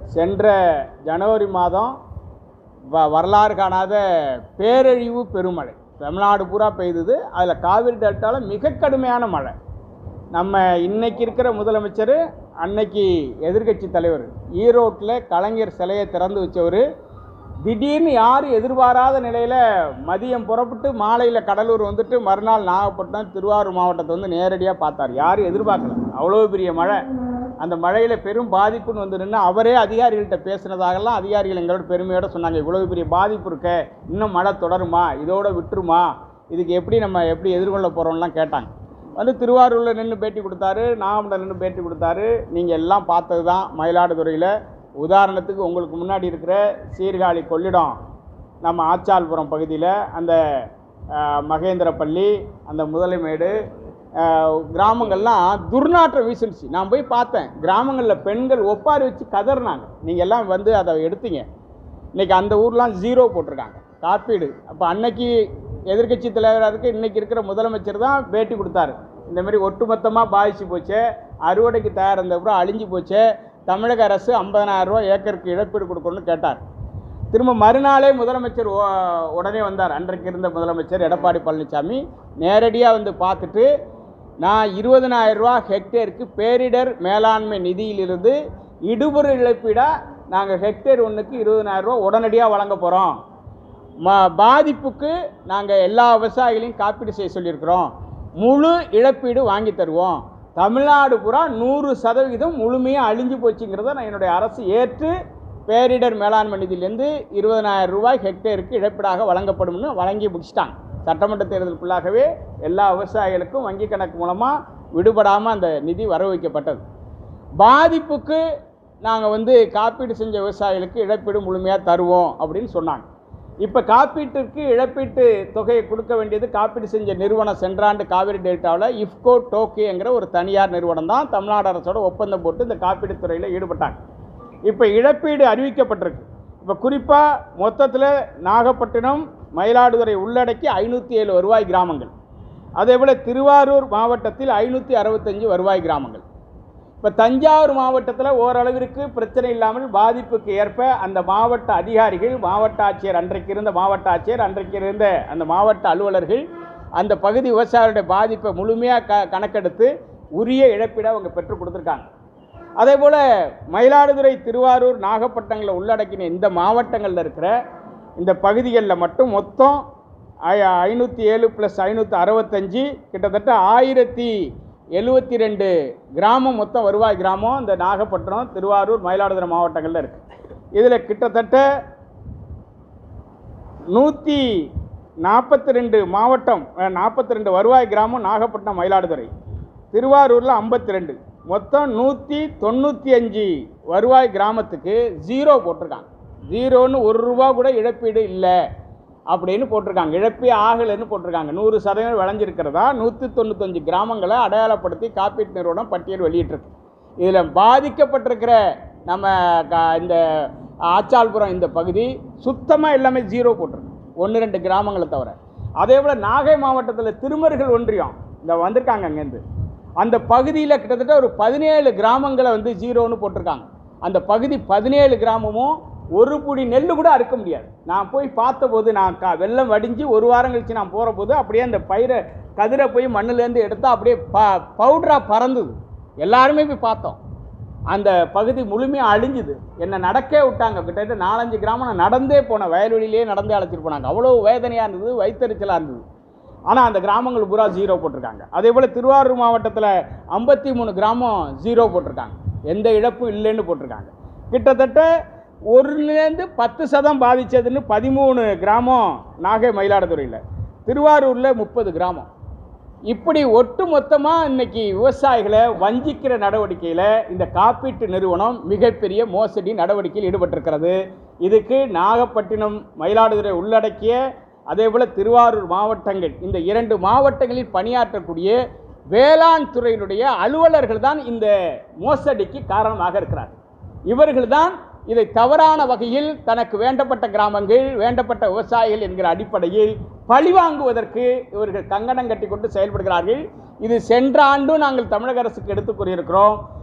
சென்ற ஜனவரி மாதம் வ வரலாறு காணாத பேரழிவு பெருமழை தமிழ்நாடு பூரா பெய்தது அதில் காவிரி டெல்டாவில் மிக கடுமையான மழை நம்ம இன்னைக்கு இருக்கிற முதலமைச்சர் அன்னைக்கு எதிர்க்கட்சி தலைவர் ஈரோட்டில் கலைஞர் சிலையை திறந்து வச்சவர் திடீர்னு யாரும் எதிர்பாராத நிலையில் மதியம் புறப்பட்டு மாலையில் கடலூர் வந்துட்டு மறுநாள் நாகப்பட்டினம் திருவாரூர் மாவட்டத்தை வந்து நேரடியாக பார்த்தார் யாரும் எதிர்பார்க்கல அவ்வளோ பெரிய மழை அந்த மழையில் பெரும் பாதிப்புன்னு வந்து நின்று அவரே அதிகாரிகள்கிட்ட பேசுனதாகலாம் அதிகாரிகள் எங்களோட பெருமையோட சொன்னாங்க இவ்வளோ பெரிய பாதிப்பு இருக்க இன்னும் மழை தொடருமா இதோட விட்டுருமா இதுக்கு எப்படி நம்ம எப்படி எதிர்கொள்ள போகிறோம்லாம் கேட்டாங்க வந்து திருவாரூரில் நின்று பேட்டி கொடுத்தாரு நாகமண்டல் நின்று பேட்டி கொடுத்தாரு நீங்கள் எல்லாம் பார்த்தது தான் மயிலாடுதுறையில் உதாரணத்துக்கு உங்களுக்கு முன்னாடி இருக்கிற சீர்காழி கொள்ளிடம் நம்ம ஆச்சால்புரம் பகுதியில் அந்த அஹ், மகேந்திரப்பள்ளி அந்த முதலைமேடு அஹ், கிராமங்கள்லாம் துர்நாற்றம் வீசுனுச்சு நான் போய் பார்த்தேன் கிராமங்களில் பெண்கள் ஒப்பாரி வச்சு கதறினாங்க நீங்கள் எல்லாம் வந்து அதை எடுத்தீங்க இன்னைக்கு அந்த ஊர்லாம் ஜீரோ போட்டிருக்காங்க காப்பீடு அப்போ அன்னைக்கு எதிர்க்கட்சி தலைவராக இருக்க இன்னைக்கு இருக்கிற முதலமைச்சர் தான் பேட்டி கொடுத்தாரு இந்த மாதிரி ஒட்டுமொத்தமாக பாதிச்சு போச்சு அறுவடைக்கு தயார் இருந்தப்புறம் அழிஞ்சு போச்சு தமிழக அரசு 50000 ரூபாய் ஏக்கருக்கு இழப்பீடு கொடுக்கணும்னு கேட்டார் திரும்ப மறுநாளே முதலமைச்சர் உ- உடனே வந்தார் அன்றைக்கு இருந்த முதலமைச்சர் எடப்பாடி பழனிசாமி நேரடியாக வந்து பார்த்துட்டு நான் 20000 ரூபா ஹெக்டேருக்கு பேரிடர் மேலாண்மை நிதியிலிருந்து இடுபொரு இழப்பீடாக நாங்கள் ஹெக்டேர் ஒன்றுக்கு 20000 ரூபா உடனடியாக வழங்க போகிறோம் ம பாதிப்புக்கு நாங்கள் எல்லா விவசாயிகளையும் காப்பீடு செய்ய சொல்லியிருக்கிறோம் முழு இழப்பீடு வாங்கி தருவோம் தமிழ்நாடு பூரா நூறு சதவிகிதம் முழுமையாக அழிஞ்சு போச்சுங்கிறத நான் என்னுடைய அரசு ஏற்று பேரிடர் மேலாண்மை நிதியிலேருந்து இருபதனாயிரம் ரூபாய் ஹெக்டேருக்கு இழப்பீடாக வழங்கப்படும்னு வழங்கி முடிச்சிட்டாங்க சட்டமன்ற தேர்தலுக்குள்ளாகவே எல்லா விவசாயிகளுக்கும் வங்கி கணக்கு மூலமாக விடுபடாமல் அந்த நிதி வர வைக்கப்பட்டது பாதிப்புக்கு நாங்கள் வந்து காப்பீடு செஞ்ச விவசாயிகளுக்கு இழப்பீடு முழுமையாக தருவோம் அப்படின்னு சொன்னாங்க இப்போ காப்பீட்டிற்கு இழப்பீட்டு தொகையை கொடுக்க வேண்டியது காப்பீடு செஞ்ச நிறுவனம் சென்றாண்டு காவிரி டெல்டாவில் இஃப்கோ டோக்கிங்கிற ஒரு தனியார் நிறுவனம் தான் தமிழ்நாடு அரசோட ஒப்பந்தம் போட்டு இந்த காப்பீடு துறையில் ஈடுபட்டாங்க இப்போ இழப்பீடு அறிவிக்கப்பட்டிருக்கு இப்போ குறிப்பாக மொத்தத்தில் நாகப்பட்டினம் மயிலாடுதுறை உள்ளடக்கி ஐநூற்றி ஏழு வருவாய் கிராமங்கள் அதேபோல் திருவாரூர் மாவட்டத்தில் ஐநூற்றி அறுபத்தஞ்சு வருவாய் கிராமங்கள் இப்போ தஞ்சாவூர் மாவட்டத்தில் ஓரளவிற்கு பிரச்சனை இல்லாமல் பாதிப்புக்கு ஏற்ப அந்த மாவட்ட அதிகாரிகள் மாவட்ட ஆட்சியர் அன்றைக்கு இருந்த மாவட்ட ஆட்சியர் அன்றைக்கு இருந்த அந்த மாவட்ட அலுவலர்கள் அந்த பகுதி விவசாயிகளுடைய பாதிப்பை முழுமையாக க கணக்கெடுத்து உரிய இழப்பீடை அவங்க பெற்றுக் கொடுத்துருக்காங்க அதே போல் மயிலாடுதுறை திருவாரூர் நாகப்பட்டினங்களை உள்ளடக்கின இந்த மாவட்டங்களில் இருக்கிற இந்த பகுதிகளில் மட்டும் மொத்தம் ஐ- ஐநூற்றி ஏழு ப்ளஸ் ஐநூற்றி அறுபத்தஞ்சு கிட்டத்தட்ட ஆயிரத்தி எழுபத்தி ரெண்டு கிராமம் மொத்தம் வருவாய் கிராமம் இந்த நாகப்பட்டினம் திருவாரூர் மயிலாடுதுறை மாவட்டங்களில் இருக்குது இதில் கிட்டத்தட்ட நூற்றி நாற்பத்தி ரெண்டு மாவட்டம் நாற்பத்தி ரெண்டு வருவாய் கிராமம் நாகப்பட்டினம் மயிலாடுதுறை திருவாரூரில் ஐம்பத்தி ரெண்டு மொத்தம் நூற்றி தொண்ணூற்றி அஞ்சு வருவாய் கிராமத்துக்கு ஜீரோ போட்டிருக்காங்க ஜீரோன்னு ஒரு ரூபா கூட இழப்பீடு இல்லை அப்படின்னு போட்டிருக்காங்க இழப்பே ஆகலைன்னு போட்டிருக்காங்க நூறு சதவீதம் விளைஞ்சிருக்கிறதா நூற்றி தொண்ணூத்தஞ்சு கிராமங்களை அடையாளப்படுத்தி காப்பீட்டு நிறுவனம் பட்டியல் வெளியிட்டிருக்கு இதில் பாதிக்கப்பட்டிருக்கிற நம்ம க- இந்த ஆச்சால்புரம் இந்த பகுதி சுத்தமாக எல்லாமே ஜீரோ போட்டிருக்கு ஒன்று ரெண்டு கிராமங்களை தவிர அதே போல் நாகை மாவட்டத்தில் திருமருகல் ஒன்றியம் இந்த வந்திருக்காங்க அங்கேருந்து அந்த பகுதியில் கிட்டத்தட்ட ஒரு பதினேழு கிராமங்களை வந்து ஜீரோன்னு போட்டிருக்காங்க அந்த பகுதி பதினேழு கிராமமும் ஒரு புடி நெல் கூட அறுக்க முடியாது நான் போய் பார்த்தபோது நான் க வெள்ளம் வடிஞ்சு ஒரு வாரம் கழிச்சு நான் போகிற போது அப்படியே அந்த பயிரை கதிரை போய் மண்ணுலேருந்து எடுத்தால் அப்படியே ப பவுடராக பறந்துது எல்லாருமே போய் பார்த்தோம் அந்த பகுதி முழுமையாக அழிஞ்சுது என்னை நடக்கவே விட்டாங்க கிட்டத்தட்ட நாலஞ்சு கிராமம் நான் நடந்தே போனேன் வயல்வெளியிலே நடந்தே அழைச்சிட்டு போனாங்க அவ்வளோ வேதனையாக இருந்தது வயிற்றுச்சலாக இருந்தது ஆனால் அந்த கிராமங்கள் பூரா ஜீரோ போட்டிருக்காங்க அதே போல் திருவாரூர் மாவட்டத்தில் ஐம்பத்தி மூணு கிராமம் ஜீரோ போட்டிருக்காங்க எந்த இழப்பும் இல்லைன்னு போட்டிருக்காங்க கிட்டத்தட்ட ஒருலேருந்து பத்து சதம் பாதித்ததுன்னு பதிமூணு கிராமம் நாகை மயிலாடுதுறையில் திருவாரூரில் முப்பது கிராமம் இப்படி ஒட்டு மொத்தமாக இன்னைக்கு விவசாயிகளை வஞ்சிக்கிற நடவடிக்கையில் இந்த காப்பீட்டு நிறுவனம் மிகப்பெரிய மோசடி நடவடிக்கையில் ஈடுபட்டிருக்கிறது இதுக்கு நாகப்பட்டினம் மயிலாடுதுறை உள்ளடக்கிய அதேபோல் திருவாரூர் மாவட்டங்கள் இந்த இரண்டு மாவட்டங்களில் பணியாற்றக்கூடிய வேளாண் துறையினுடைய அலுவலர்கள் தான் இந்த மோசடிக்கு காரணமாக இருக்கிறார் இவர்கள்தான் இதை தவறான வகையில் தனக்கு வேண்டப்பட்ட கிராமங்கள் வேண்டப்பட்ட விவசாயிகள் என்கிற அடிப்படையில் பழிவாங்குவதற்கு இவர்கள் கங்கணம் கட்டி கொண்டு செயல்படுகிறார்கள் இது சென்ற ஆண்டும் நாங்கள் தமிழக அரசுக்கு எடுத்துக் கூறியிருக்கிறோம்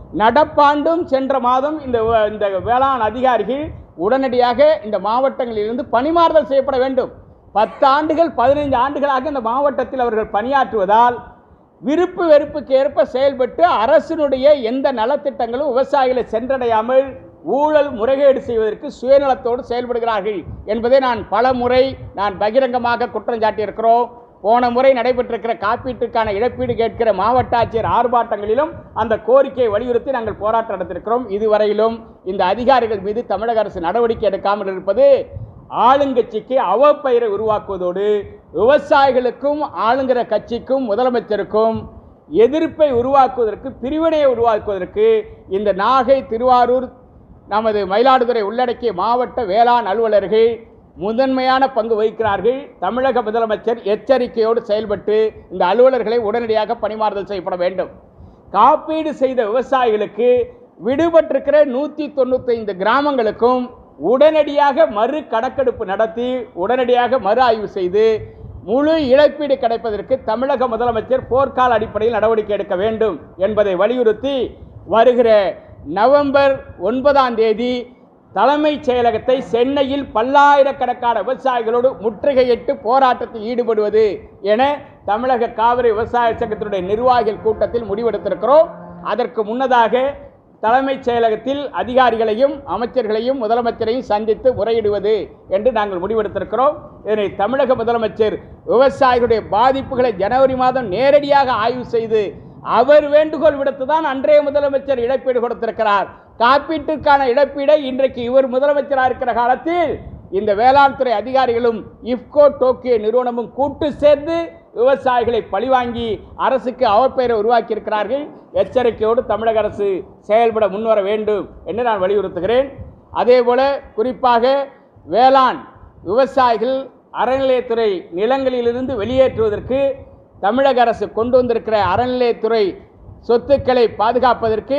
நடப்பாண்டும் சென்ற மாதம் இந்த வ- இந்த வேளாண் அதிகாரிகள் உடனடியாக இந்த மாவட்டங்களிலிருந்து பணிமாறுதல் செய்யப்பட வேண்டும் பத்து ஆண்டுகள் பதினைந்து ஆண்டுகளாக இந்த மாவட்டத்தில் அவர்கள் பணியாற்றுவதால் விருப்பு வெறுப்புக்கு ஏற்ப செயல்பட்டு அரசினுடைய எந்த நலத்திட்டங்களும் விவசாயிகளை சென்றடையாமல் ஊழல் முறைகேடு செய்வதற்கு சுயநலத்தோடு செயல்படுகிறார்கள் என்பதை நான் பல முறை நான் பகிரங்கமாக குற்றம் சாட்டியிருக்கிறோம் போன முறை நடைபெற்றிருக்கிற காப்பீட்டுக்கான இழப்பீடு கேட்கிற மாவட்ட ஆட்சியர் ஆர்ப்பாட்டங்களிலும் அந்த கோரிக்கையை வலியுறுத்தி நாங்கள் போராட்டம் நடத்திருக்கிறோம் இதுவரையிலும் இந்த அதிகாரிகள் மீது தமிழக அரசு நடவடிக்கை எடுக்காமல் இருப்பது ஆளுங்கட்சிக்கு அவப்பெயரை உருவாக்குவதோடு விவசாயிகளுக்கும் ஆளுங்கிற கட்சிக்கும் முதலமைச்சருக்கும் எதிர்ப்பை உருவாக்குவதற்கு பிரிவினையை உருவாக்குவதற்கு இந்த நாகை திருவாரூர் நமது மயிலாடுதுறை உள்ளடக்கிய மாவட்ட வேளாண் அலுவலர்கள் முதன்மையான பங்கு வகிக்கிறார்கள் தமிழக முதலமைச்சர் எச்சரிக்கையோடு செயல்பட்டு இந்த அலுவலர்களை உடனடியாக பணிமாறுதல் செய்யப்பட வேண்டும் காப்பீடு செய்த விவசாயிகளுக்கு விடுபட்டிருக்கிற நூற்றி தொண்ணூத்தைந்து கிராமங்களுக்கும் உடனடியாக மறு கணக்கெடுப்பு நடத்தி உடனடியாக மறு ஆய்வு செய்து முழு இழப்பீடு கிடைப்பதற்கு தமிழக முதலமைச்சர் போர்க்கால அடிப்படையில் நடவடிக்கை எடுக்க வேண்டும் என்பதை வலியுறுத்தி வருகிற நவம்பர் ஒன்பதாம் தேதி தலைமைச் செயலகத்தை சென்னையில் பல்லாயிரக்கணக்கான விவசாயிகளோடு முற்றுகையிட்டு போராட்டத்தில் ஈடுபடுவது என தமிழக காவிரி விவசாய சங்கத்தினுடைய நிர்வாகிகள் கூட்டத்தில் முடிவெடுத்திருக்கிறோம் அதற்கு முன்னதாக தலைமைச் செயலகத்தில் அதிகாரிகளையும் அமைச்சர்களையும் முதலமைச்சரையும் சந்தித்து முறையிடுவது என்று நாங்கள் முடிவெடுத்திருக்கிறோம் இதனை தமிழக முதலமைச்சர் விவசாயிகளுடைய பாதிப்புகளை ஜனவரி மாதம் நேரடியாக ஆய்வு செய்து அவர் வேண்டுகோள் விடுத்து தான் அன்றைய முதலமைச்சர் இழப்பீடு கொடுத்திருக்கிறார் காப்பீட்டுக்கான இழப்பீடை இன்றைக்கு இவர் முதலமைச்சராக இருக்கிற காலத்தில் இந்த வேளாண் துறை அதிகாரிகளும் இஃப்கோ டோக்கியோ நிறுவனமும் கூட்டு சேர்ந்து விவசாயிகளை பழிவாங்கி அரசுக்கு அவப்பெயரை உருவாக்கி இருக்கிறார்கள் எச்சரிக்கையோடு தமிழக அரசு செயல்பட முன்வர வேண்டும் என்று நான் வலியுறுத்துகிறேன் அதேபோல குறிப்பாக வேளாண் விவசாயிகள் அறநிலையத்துறை நிலங்களிலிருந்து வெளியேற்றுவதற்கு தமிழக அரசு கொண்டு வந்திருக்கிற அறநிலையத்துறை சொத்துக்களை பாதுகாப்பதற்கு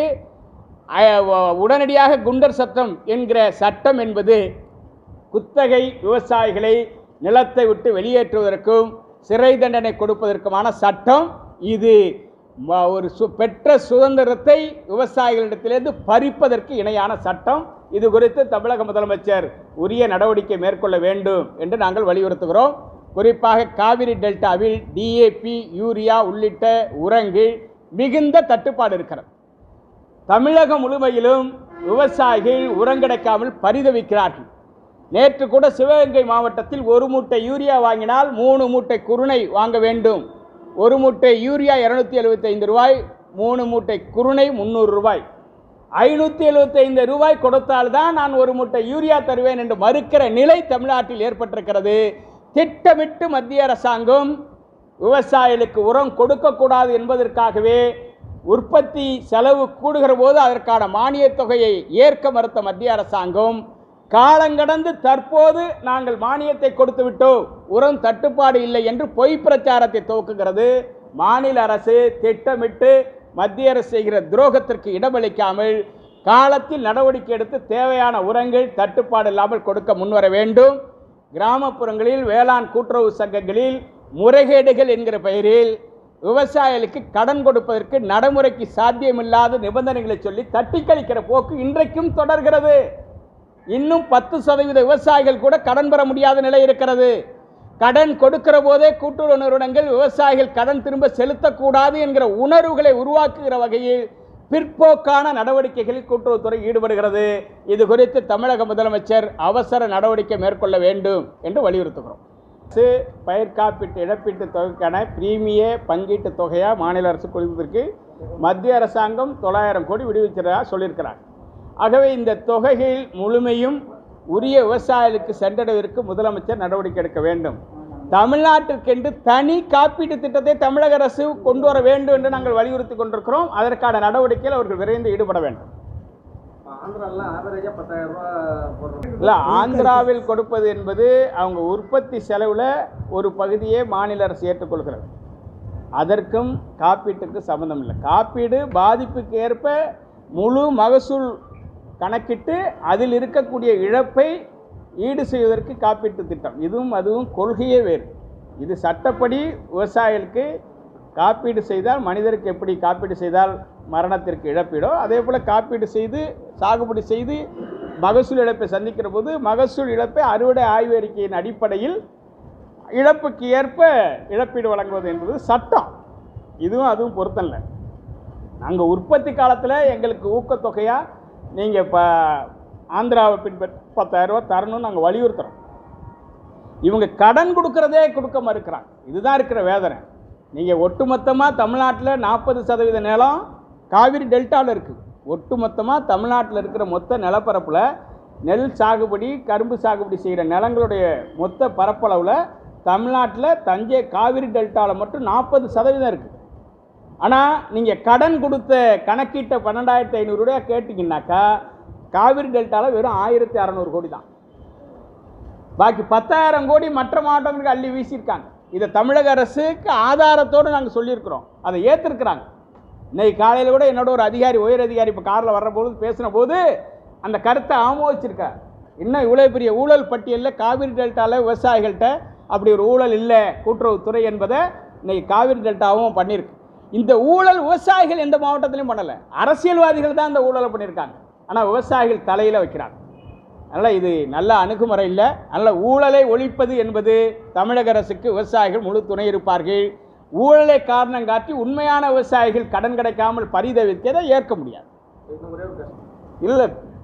அஹ், வ- உடனடியாக குண்டர் சட்டம் என்கிற சட்டம் என்பது குத்தகை விவசாயிகளை நிலத்தை விட்டு வெளியேற்றுவதற்கும் சிறை தண்டனை கொடுப்பதற்குமான சட்டம் இது ம- ஒரு சு பெற்ற சுதந்திரத்தை விவசாயிகளிடத்திலிருந்து பறிப்பதற்கு இணையான சட்டம் இது குறித்து தமிழக முதலமைச்சர் உரிய நடவடிக்கை மேற்கொள்ள வேண்டும் என்று நாங்கள் வலியுறுத்துகிறோம் குறிப்பாக காவிரி டெல்டாவில் டிஏபி யூரியா உள்ளிட்ட உரங்கள் மிகுந்த தட்டுப்பாடு இருக்கிறது தமிழகம் முழுமையிலும் விவசாயிகள் உரம் கிடைக்காமல் பரிதவிக்கிறார்கள் நேற்று கூட சிவகங்கை மாவட்டத்தில் ஒரு மூட்டை யூரியா வாங்கினால் மூணு மூட்டை குருணை வாங்க வேண்டும் ஒரு மூட்டை யூரியா இரநூத்தி எழுபத்தைந்து ரூபாய் மூணு மூட்டை குருணை முந்நூறு ரூபாய் ஐநூற்றி எழுபத்தைந்து ரூபாய் கொடுத்தால்தான் நான் ஒரு மூட்டை யூரியா தருவேன் என்று மறுக்கிற நிலை தமிழ்நாட்டில் ஏற்பட்டிருக்கிறது திட்டமிட்டு மத்திய அரசாங்கம் விவசாயிகளுக்கு உரம் கொடுக்கக்கூடாது என்பதற்காகவே உற்பத்தி செலவு கூடுகிற போது அதற்கான மானியத் தொகையை ஏற்க மறுத்த மத்திய அரசாங்கம் காலங்கடந்து தற்போது நாங்கள் மானியத்தை கொடுத்து விட்டோம் உரம் தட்டுப்பாடு இல்லை என்று பொய் பிரச்சாரத்தை துவக்குகிறது மாநில அரசு திட்டமிட்டு மத்திய அரசு செய்கிற துரோகத்திற்கு இடமளிக்காமல் காலத்தில் நடவடிக்கை எடுத்து தேவையான உரங்கள் தட்டுப்பாடு இல்லாமல் கொடுக்க முன்வர வேண்டும் கிராமப்புறங்களில் வேளாண் கூட்டுறவு சங்கங்களில் முறைகேடுகள் என்கிற பெயரில் விவசாயிகளுக்கு கடன் கொடுப்பதற்கு நடைமுறைக்கு சாத்தியமில்லாத நிபந்தனைகளை சொல்லி தட்டி கழிக்கிற போக்கு இன்றைக்கும் தொடர்கிறது இன்னும் பத்து சதவீத விவசாயிகள் கூட கடன் பெற முடியாத நிலை இருக்கிறது கடன் கொடுக்கிற போதே கூட்டுறவு நிறுவனங்கள் விவசாயிகள் கடன் திரும்ப செலுத்தக்கூடாது என்கிற உணர்வுகளை உருவாக்குகிற வகையில் பிற்போக்கான நடவடிக்கைகளில் கூட்டுறவுத்துறை ஈடுபடுகிறது இது குறித்து தமிழக முதலமைச்சர் அவசர நடவடிக்கை மேற்கொள்ள வேண்டும் என்று வலியுறுத்துகிறோம் அரசு பயிர் காப்பீட்டு இழப்பீட்டு தொகைக்கான பிரீமிய பங்கீட்டு தொகையாக மாநில அரசு கொடுப்பதற்கு மத்திய அரசாங்கம் தொள்ளாயிரம் கோடி விடுவிக்கிறதா சொல்லியிருக்கிறார் ஆகவே இந்த தொகைகள் முழுமையும் உரிய விவசாயிகளுக்கு சென்றடைவதற்கு முதலமைச்சர் நடவடிக்கை எடுக்க வேண்டும் தமிழ்நாட்டிற்கென்று தனி காப்பீட்டு திட்டத்தை தமிழக அரசு கொண்டு வர வேண்டும் என்று நாங்கள் வலியுறுத்தி கொண்டிருக்கிறோம் அதற்கான நடவடிக்கையில் அவர்கள் விரைந்து ஈடுபட வேண்டும் ஆந்திராலாம் ஆவரேஜா பத்தாயிரம் ரூபாய் போடுறோம் இல்லை ஆந்திராவில் கொடுப்பது என்பது அவங்க உற்பத்தி செலவில் ஒரு பகுதியே மாநில அரசு ஏற்றுக்கொள்கிறது அதற்கும் காப்பீட்டுக்கும் சம்மந்தம் இல்லை காப்பீடு பாதிப்புக்கு ஏற்ப முழு மகசூல் கணக்கிட்டு அதில் இருக்கக்கூடிய இழப்பை ஈடு செய்வதற்கு காப்பீட்டு திட்டம் இதுவும் அதுவும் கொள்கையே வேறு இது சட்டப்படி விவசாயிகளுக்கு காப்பீடு செய்தால் மனிதருக்கு எப்படி காப்பீடு செய்தால் மரணத்திற்கு இழப்பீடோ அதே போல் காப்பீடு செய்து சாகுபடி செய்து மகசூல் இழப்பை சந்திக்கிற போது மகசூல் இழப்பை அறுவடை ஆய்வு அறிக்கையின் அடிப்படையில் இழப்புக்கு ஏற்ப இழப்பீடு வழங்குவது என்பது சட்டம் இதுவும் அதுவும் பொருத்தம் இல்லை நாங்கள் உற்பத்தி காலத்தில் எங்களுக்கு ஊக்கத்தொகையாக நீங்கள் இப்போ ஆந்திராவை பின்பற்ற பத்தாயிரரூபா தரணும்னு நாங்கள் வலியுறுத்துகிறோம் இவங்க கடன் கொடுக்கறதே கொடுக்க மறுக்கிறாங்க இதுதான் இருக்கிற வேதனை நீங்கள் ஒட்டுமொத்தமாக தமிழ்நாட்டில் நாற்பது சதவீத நிலம் காவிரி டெல்டாவில் இருக்குது ஒட்டுமொத்தமாக தமிழ்நாட்டில் இருக்கிற மொத்த நிலப்பரப்பில் நெல் சாகுபடி கரும்பு சாகுபடி செய்கிற நிலங்களுடைய மொத்த பரப்பளவில் தமிழ்நாட்டில் தஞ்சை காவிரி டெல்டாவில் மட்டும் நாற்பது சதவீதம் இருக்குது ஆனால் நீங்கள் கடன் கொடுத்த கணக்கிட்ட பன்னெண்டாயிரத்தி ஐநூறுரூவா கேட்டிங்கன்னாக்கா காவிரி டெல்டாவில் வெறும் ஆயிரத்தி அறநூறு கோடி தான் பாக்கி பத்தாயிரம் கோடி மற்ற மாவட்டங்களுக்கு அள்ளி வீசியிருக்காங்க இதை தமிழக அரசுக்கு ஆதாரத்தோடு நாங்கள் சொல்லியிருக்கிறோம் அதை ஏற்றிருக்கிறாங்க இன்னைக்கு காலையில் கூட என்னோட ஒரு அதிகாரி உயர் அதிகாரி இப்போ காரில் வர்றபோது பேசின போது அந்த கருத்தை ஆமோதிச்சிருக்கார் இன்னும் இவ்வளோ பெரிய ஊழல் பட்டியலில் காவிரி டெல்டாவில் விவசாயிகள்கிட்ட அப்படி ஒரு ஊழல் இல்லை கூட்டுறவுத்துறை என்பதை இன்னைக்கு காவிரி டெல்டாவும் பண்ணியிருக்கு இந்த ஊழல் விவசாயிகள் எந்த மாவட்டத்திலையும் பண்ணலை அரசியல்வாதிகள் தான் இந்த ஊழலை பண்ணியிருக்காங்க ஆனால் விவசாயிகள் தலையில் வைக்கிறாங்க அதனால் இது நல்ல அணுகுமுறை இல்லை அதனால் ஊழலை ஒழிப்பது என்பது தமிழக அரசுக்கு விவசாயிகள் முழு துணை இருப்பார்கள் ஊழலை காரணம் காட்டி உண்மையான விவசாயிகள் கடன் கிடைக்காமல் பரிதவித்ததை ஏற்க முடியாது இன்னும் ஒரே ஒரு கஷ்டம் இல்லை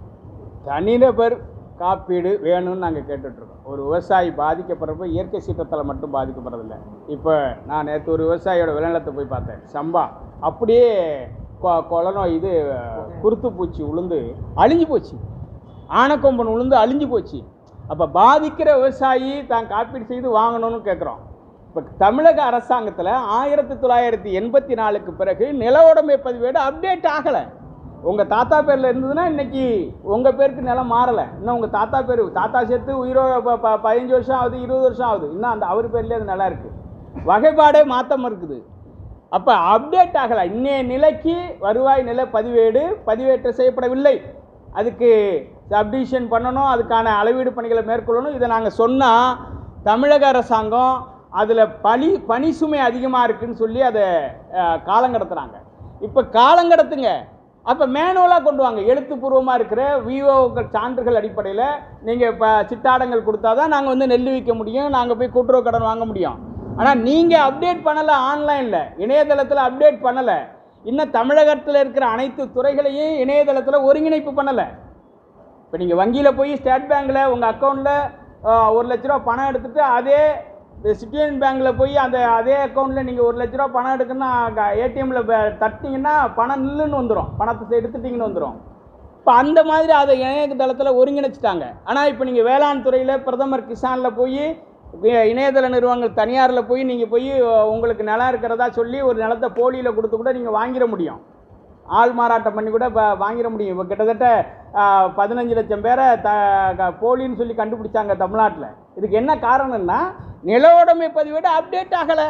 தனிநபர் காப்பீடு வேணும்னு நாங்கள் கேட்டுட்ருக்கோம் ஒரு விவசாயி பாதிக்கப்படுறப்ப இயற்கை சீற்றத்தால் மட்டும் பாதிக்கப்படுறதில்ல இப்போ நான் நேற்று ஒரு விவசாயியோட விளைநிலத்தை போய் பார்த்தேன் சம்பா அப்படியே கொ- கொலநோய் இது குருத்து பூச்சி உளுந்து அழிஞ்சு போச்சு ஆனக்கொம்பன் உளுந்து அழிஞ்சு போச்சு அப்போ பாதிக்கிற விவசாயி தான் காப்பீடு செய்து வாங்கணும்னு கேட்குறோம் இப்போ தமிழக அரசாங்கத்தில் ஆயிரத்தி தொள்ளாயிரத்தி எண்பத்தி நாலுக்கு பிறகு நில உடைமை பதிவேடு அப்டேட் ஆகலை உங்கள் தாத்தா பேரில் இருந்ததுன்னா இன்னைக்கு உங்கள் பேருக்கு நிலம் மாறலை இன்னும் உங்கள் தாத்தா பேர் தாத்தா சேர்த்து உயிரோ ப- ப- பதினஞ்சு வருஷம் ஆகுது இருபது வருஷம் ஆகுது இன்னும் அந்த அவர் பேர்லேயே அது நிலம் இருக்குது வகைப்பாடே மாற்றம் இருக்குது அப்போ அப்டேட் ஆகலை இன்னைய நிலைக்கு வருவாய் நில பதிவேடு பதிவேற்றம் செய்யப்படவில்லை அதுக்கு சப்டிவிஷன் பண்ணணும் அதுக்கான அளவீடு பணிகளை மேற்கொள்ளணும் இதை நாங்கள் சொன்னால் தமிழக அரசாங்கம் அதில் பணி பணி சுமை அதிகமாக இருக்குன்னு சொல்லி அதை அஹ், காலங்கடத்துறாங்க இப்போ காலங்கடத்துங்க அப்போ மேனுவலாக கொண்டு வாங்க எழுத்துப்பூர்வமாக இருக்கிற விஓக்கள் சான்றுகள் அடிப்படையில் நீங்கள் இப்போ சிட்டாடங்கள் கொடுத்தா தான் நாங்கள் வந்து நெல் விற்க முடியும் நாங்கள் போய் கூட்டுறவு கடன் வாங்க முடியும் ஆனால் நீங்கள் அப்டேட் பண்ணலை ஆன்லைனில் இணையதளத்தில் அப்டேட் பண்ணலை இன்னும் தமிழகத்தில் இருக்கிற அனைத்து துறைகளையும் இணையதளத்தில் ஒருங்கிணைப்பு பண்ணலை இப்போ நீங்கள் வங்கியில் போய் ஸ்டேட் பேங்க்கில் உங்கள் அக்கௌண்ட்டில் ஒரு லட்ச ரூபா பணம் எடுத்துட்டு அதே சிட்டியன் பேங்க்கில் போய் அந்த அதே அக்கௌண்ட்டில் நீங்கள் ஒரு லட்ச ரூபா பணம் எடுக்கணும்னா ஏடிஎம்மில் தட்டினீங்கன்னா பணம் நில்லுன்னு வந்துடும் பணத்தை எடுத்துட்டிங்கன்னு வந்துடும் இப்போ அந்த மாதிரி அதை இணையதளத்தில் ஒருங்கிணைச்சிட்டாங்க ஆனால் இப்போ நீங்கள் வேளாண் துறையில் பிரதமர் கிசானில் போய் வி- இணையதள நிறுவனங்கள் தனியாரில் போய் நீங்கள் போய் அஹ், உங்களுக்கு நிலம் இருக்கிறதா சொல்லி ஒரு நிலத்தை போலியில் கொடுத்து கூட நீங்கள் வாங்கிட முடியும் ஆள் மாறாட்டம் பண்ணி கூட இப்போ வாங்கிட முடியும் இப்போ கிட்டத்தட்ட ஆஹ், பதினஞ்சு லட்சம் பேரை த க- போலின்னு சொல்லி கண்டுபிடிச்சாங்க தமிழ்நாட்டில் இதுக்கு என்ன காரணம்னா நில உடைமை பதிவேடு அப்டேட் ஆகலை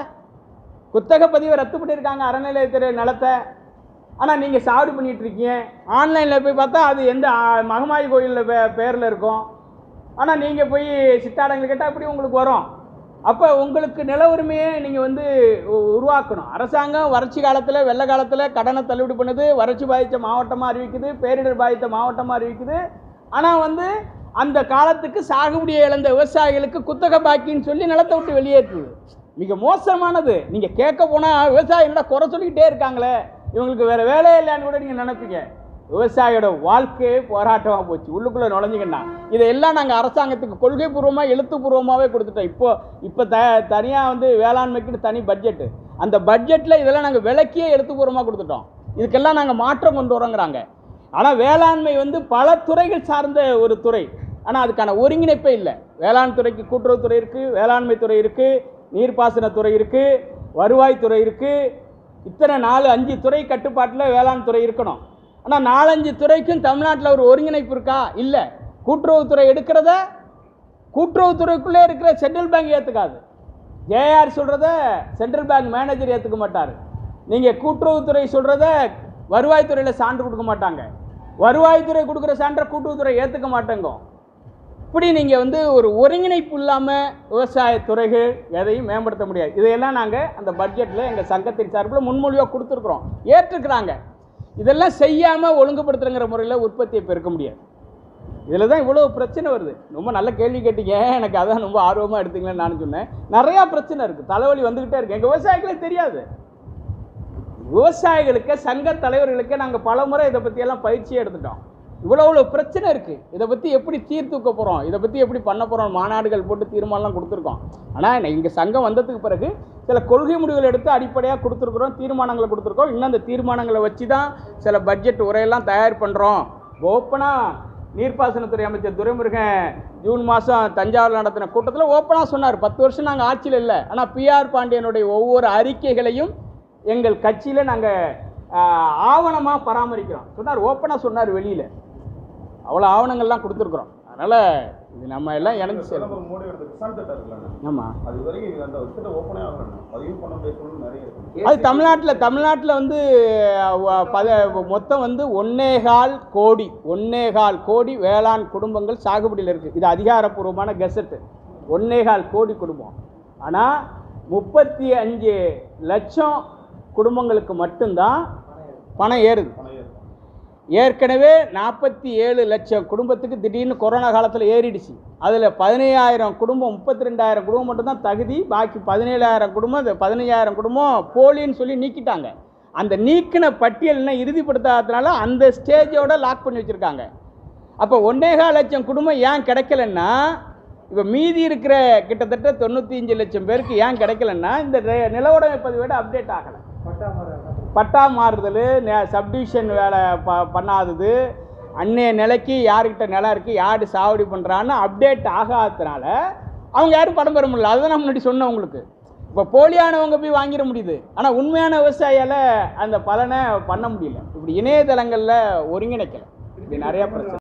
குத்தக பதிவை ரத்து பண்ணியிருக்காங்க அறநிலையத்துறை நிலத்தை ஆனால் நீங்கள் சாடு பண்ணிட்டு இருக்கீங்க ஆன்லைனில் போய் பார்த்தா அது எந்த ஆ, மகமாயி கோயிலில் பே பேரில் இருக்கும் ஆனால் நீங்கள் போய் சித்தாடங்கள் கேட்டால் அப்படி உங்களுக்கு வரும் அப்போ உங்களுக்கு நில உரிமையை நீங்கள் வந்து உ- உருவாக்கணும் அரசாங்கம் வறட்சி காலத்தில் வெள்ள காலத்தில் கடனை தள்ளுபடி பண்ணுது வறட்சி பாதித்த மாவட்டமாக அறிவிக்குது பேரிடர் பாதித்த மாவட்டமாக அறிவிக்குது ஆனால் வந்து அந்த காலத்துக்கு சாகுபடியை இழந்த விவசாயிகளுக்கு குத்தகை பாக்கின்னு சொல்லி நிலத்தை விட்டு வெளியேற்றுது மிக மோசமானது நீங்கள் கேட்க போனால் விவசாயி என்னடா குறை சொல்லிக்கிட்டே இருக்காங்களே இவங்களுக்கு வேறு வேலையே இல்லைன்னு கூட நீங்கள் நினைப்பீங்க விவசாயியோட வாழ்க்கையே போராட்டமாக போச்சு உள்ளுக்குள்ளே நுழைஞ்சிங்கன்னா இதையெல்லாம் நாங்கள் அரசாங்கத்துக்கு கொள்கை பூர்வமாக எழுத்துப்பூர்வமாகவே கொடுத்துட்டோம் இப்போ இப்போ த தனியாக வந்து வேளாண்மைக்குன்னு தனி பட்ஜெட்டு அந்த பட்ஜெட்டில் இதெல்லாம் நாங்கள் விளக்கியே எழுத்துப்பூர்வமாக கொடுத்துட்டோம் இதுக்கெல்லாம் நாங்கள் மாற்றம் கொண்டு வரோங்கிறாங்க ஆனால் வேளாண்மை வந்து பல துறைகள் சார்ந்த ஒரு துறை ஆனால் அதுக்கான ஒருங்கிணைப்பே இல்லை வேளாண் துறைக்கு கூட்டுறவுத்துறை இருக்குது வேளாண்மை துறை இருக்குது நீர்ப்பாசனத்துறை இருக்குது வருவாய்த்துறை இருக்குது இத்தனை நாலு அஞ்சு துறை கட்டுப்பாட்டில் வேளாண் துறை இருக்கணும் ஆனால் நாலஞ்சு துறைக்கும் தமிழ்நாட்டில் ஒரு ஒருங்கிணைப்பு இருக்கா இல்லை கூட்டுறவுத்துறை எடுக்கிறத கூட்டுறவுத்துறைக்குள்ளே இருக்கிற சென்ட்ரல் பேங்க் ஏற்றுக்காது ஜேஆர் சொல்கிறத சென்ட்ரல் பேங்க் மேனேஜர் ஏற்றுக்க மாட்டார் நீங்கள் கூட்டுறவுத்துறை சொல்கிறத வருவாய்த்துறையில் சான்று கொடுக்க மாட்டாங்க வருவாய்த்துறை கொடுக்குற சான்றை கூட்டுறவுத்துறை ஏற்றுக்க மாட்டேங்க இப்படி நீங்கள் வந்து ஒரு ஒருங்கிணைப்பு இல்லாமல் விவசாய துறைகள் எதையும் மேம்படுத்த முடியாது இதையெல்லாம் நாங்கள் அந்த பட்ஜெட்டில் எங்கள் சங்கத்தின் சார்பில் முன்மொழிவாக கொடுத்துருக்குறோம் ஏற்றுக்கிறாங்க இதெல்லாம் செய்யாமல் ஒழுங்குபடுத்துறங்கிற முறையில் உற்பத்தியை பெருக்க முடியாது இதில் தான் இவ்வளோ பிரச்சனை வருது ரொம்ப நல்ல கேள்வி கேட்டீங்க எனக்கு அதான் ரொம்ப ஆர்வமாக எடுத்தீங்களேன்னு நான் சொன்னேன் நிறையா பிரச்சனை இருக்குது தலைவலி வந்துக்கிட்டே இருக்கு எங்கள் விவசாயிகளுக்கு தெரியாது விவசாயிகளுக்கு சங்க தலைவர்களுக்கு நாங்கள் பல முறை இதை பற்றியெல்லாம் பயிற்சியே எடுத்துட்டோம் இவ்வளோ இவ்வளோ பிரச்சனை இருக்குது இதை பற்றி எப்படி தீர்த்துக்க போகிறோம் இதை பற்றி எப்படி பண்ண போகிறோம் மாநாடுகள் போட்டு தீர்மானம்லாம் கொடுத்துருக்கோம் ஆனால் இங்கே சங்கம் வந்ததுக்கு பிறகு சில கொள்கை முடிவுகள் எடுத்து அடிப்படையாக கொடுத்துருக்குறோம் தீர்மானங்களை கொடுத்துருக்கோம் இன்னும் அந்த தீர்மானங்களை வச்சு தான் சில பட்ஜெட் உரையெல்லாம் தயார் பண்ணுறோம் ஓப்பனாக நீர்ப்பாசனத்துறை அமைச்சர் துரைமுருகன் ஜூன் மாதம் தஞ்சாவூர் நடத்தின கூட்டத்தில் ஓப்பனாக சொன்னார் பத்து வருஷம் நாங்கள் ஆட்சியில் இல்லை ஆனால் பிஆர் பாண்டியனுடைய ஒவ்வொரு அறிக்கைகளையும் எங்கள் கட்சியில் நாங்கள் ஆவணமாக பராமரிக்கிறோம் சொன்னார் ஓப்பனாக சொன்னார் வெளியில் அவ்வளோ ஆவணங்கள்லாம் கொடுத்துருக்குறோம் அதனால் இது நம்ம எல்லாம் இணைஞ்சு செய்யணும் பிரதமர் மோடி எடுத்த கிசான் திட்டம் இருக்குல்லண்ணா ஆமாம் அது வரைக்கும் இது அந்த திட்டம் ஓப்பனே ஆகலண்ணா பதிவு பண்ண முடிய சூழ்நிலை நிறைய இருக்கு அது தமிழ்நாட்டில் தமிழ்நாட்டில் வந்து அஹ், பத மொத்தம் வந்து ஒன்னேகால் கோடி ஒன்னேகால் கோடி வேளாண் குடும்பங்கள் சாகுபடியில் இருக்குது இது அதிகாரப்பூர்வமான கெசட்டு ஒன்னேகால் கோடி குடும்பம் ஆனால் முப்பத்தி அஞ்சு லட்சம் குடும்பங்களுக்கு மட்டும்தான் பணம் ஏறுது பணம் ஏறும் ஏற்கனவே நாற்பத்தி ஏழு லட்சம் குடும்பத்துக்கு திடீர்னு கொரோனா காலத்தில் ஏறிடுச்சு அதில் பதினையாயிரம் குடும்பம் முப்பத்தி ரெண்டாயிரம் குடும்பம் மட்டும்தான் தகுதி பாக்கி பதினேழாயிரம் குடும்பம் இந்த பதினைஞ்சாயிரம் குடும்பம் போலின்னு சொல்லி நீக்கிட்டாங்க அந்த நீக்கின பட்டியல் இன்னும் இறுதிப்படுத்தாததுனால அந்த ஸ்டேஜோட லாக் பண்ணி வச்சுருக்காங்க அப்போ ஒன்னேகால் லட்சம் குடும்பம் ஏன் கிடைக்கலன்னா இப்போ மீதி இருக்கிற கிட்டத்தட்ட தொண்ணூற்றி அஞ்சு லட்சம் பேருக்கு ஏன் கிடைக்கலன்னா இந்த ரெ- நில உடைமை பதிவேடு அப்டேட் ஆகலை பட்டா மாறுதல் சப்டிவிஷன் வேலை ப பண்ணாதது அன்னைய நிலைக்கு யாருக்கிட்ட நிலம் இருக்குது யார் சாவடி பண்ணுறான்னு அப்டேட் ஆகாததுனால அவங்க யாரும் படம் பெற முடியல அதுதான் நான் முன்னாடி சொன்னேன் உங்களுக்கு இப்போ போலியானவங்க போய் வாங்கிட முடியுது ஆனால் உண்மையான விவசாயியால் அந்த பலனை பண்ண முடியல இப்படி இணையதளங்களில் ஒருங்கிணைக்கலை இப்படி நிறையா பிரச்சனை